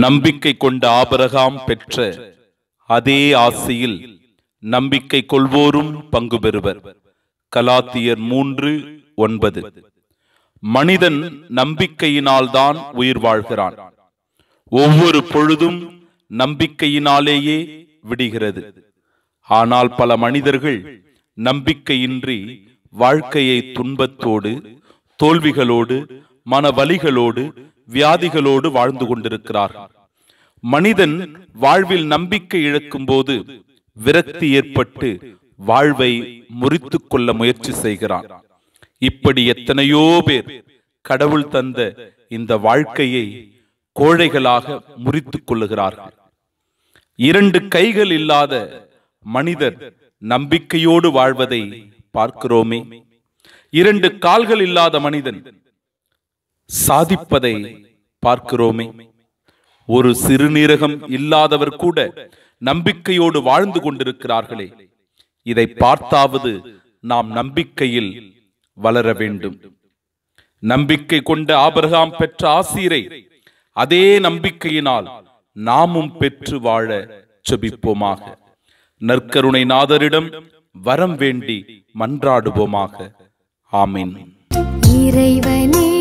நம்பிக்கை கொண்ட ஆபரகாம் பெற்ற அதே ஆசையில் நம்பிக்கை கொள்வோரும் பங்கு பெறுவர் கலாத்தியர் மூன்று ஒன்பது மனிதன் நம்பிக்கையினால்தான் உயிர் வாழ்கிறான் ஒவ்வொரு பொழுதும் நம்பிக்கையினாலேயே விடுகிறது ஆனால் பல மனிதர்கள் நம்பிக்கையின்றி வாழ்க்கையை துன்பத்தோடு தோல்விகளோடு மனவலிகளோடு வியாதிகளோடு வாழ்ந்து கொண்டிருக்கிறார்கள் மனிதன் வாழ்வில் நம்பிக்கை இழக்கும் போது விரக்தி ஏற்பட்டு வாழ்வை முறித்துக் கொள்ள முயற்சி செய்கிறான் இப்படி எத்தனையோ பேர் கடவுள் தந்த இந்த வாழ்க்கையை கோழைகளாக முறித்துக் கொள்ளுகிறார்கள் இரண்டு கைகள் இல்லாத மனிதர் நம்பிக்கையோடு வாழ்வதை பார்க்கிறோமே இரண்டு கால்கள் இல்லாத மனிதன் சாதிப்பதை பார்க்கிறோமே ஒரு சிறுநீரகம் இல்லாதவர் கூட நம்பிக்கையோடு வாழ்ந்து கொண்டிருக்கிறார்களே இதை பார்த்தாவது நாம் நம்பிக்கையில் வளர வேண்டும் நம்பிக்கை கொண்ட ஆபிரகாம் பெற்ற ஆசீரை அதே நம்பிக்கையினால் நாமும் பெற்று வாழ செபிப்போமாக நற்கருணை நாதரிடம் வரம் வேண்டி மன்றாடுவோமாக ஆமீன் இறைவனே